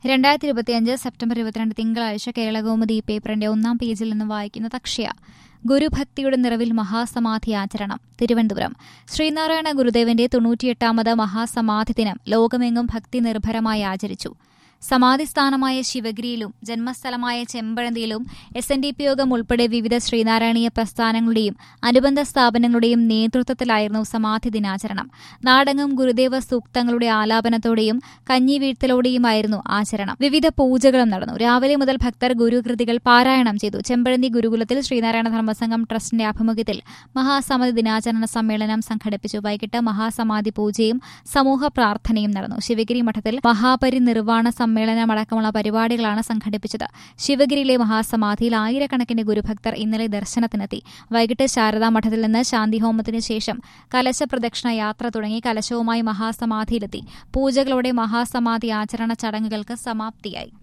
രണ്ടായിരത്തി ഇരുപത്തിയഞ്ച് സെപ്റ്റംബർ ഇരുപത്തിരണ്ട് തിങ്കളാഴ്ച കേരളകൗമുദി പേപ്പറിന്റെ ഒന്നാം പേജിൽ നിന്ന് വായിക്കുന്ന തക്ഷ്യ ഗുരുഭക്തിയുടെ നിറവിൽ മഹാസമാധി ആചരണം തിരുവനന്തപുരം ശ്രീനാരായണ ഗുരുദേവന്റെ തൊണ്ണൂറ്റിയെട്ടാമത് മഹാസമാധി ദിനം ലോകമെങ്ങും ഭക്തി നിർഭരമായി ആചരിച്ചു സമാധിസ്ഥാനമായ ശിവഗിരിയിലും ജന്മസ്ഥലമായ ചെമ്പഴന്തിയിലും S N D P Yogam ഉൾപ്പെടെ വിവിധ ശ്രീനാരായണീയ പ്രസ്ഥാനങ്ങളുടെയും അനുബന്ധ സ്ഥാപനങ്ങളുടെയും നേതൃത്വത്തിലായിരുന്നു സമാധി ദിനാചരണം നാടെങ്ങും ഗുരുദേവ സൂക്തങ്ങളുടെ ആലാപനത്തോടെയും കഞ്ഞി വീഴ്ത്തലോടെയുമായിരുന്നു ആചരണം വിവിധ പൂജകളും നടന്നു രാവിലെ മുതൽ ഭക്തർ ഗുരുകൃതികൾ പാരായണം ചെയ്തു ചെമ്പഴന്തി ഗുരുകുലത്തിൽ ശ്രീനാരായണ ധർമ്മസംഘം ട്രസ്റ്റിന്റെ ആഭിമുഖ്യത്തിൽ മഹാസമാധി ദിനാചരണ സമ്മേളനം സംഘടിപ്പിച്ചു വൈകിട്ട് മഹാസമാധി പൂജയും സമൂഹ പ്രാർത്ഥനയും നടന്നു ശിവഗിരി മഠത്തിൽ മഹാപരിനിർവാണ സമ്മേളനമടക്കമുള്ള പരിപാടികളാണ് സംഘടിപ്പിച്ചത് ശിവഗിരിയിലെ മഹാസമാധിയിൽ ആയിരക്കണക്കിന് ഗുരുഭക്തർ ഇന്നലെ ദർശനത്തിനെത്തി വൈകിട്ട് ശാരദാ മഠത്തിൽ നിന്ന് ശാന്തിഹോമത്തിന് ശേഷം കലശ പ്രദക്ഷിണ യാത്ര തുടങ്ങി കലശവുമായി മഹാസമാധിയിലെത്തി പൂജകളോടെ മഹാസമാധി ആചരണ ചടങ്ങുകൾക്ക് സമാപ്തിയായി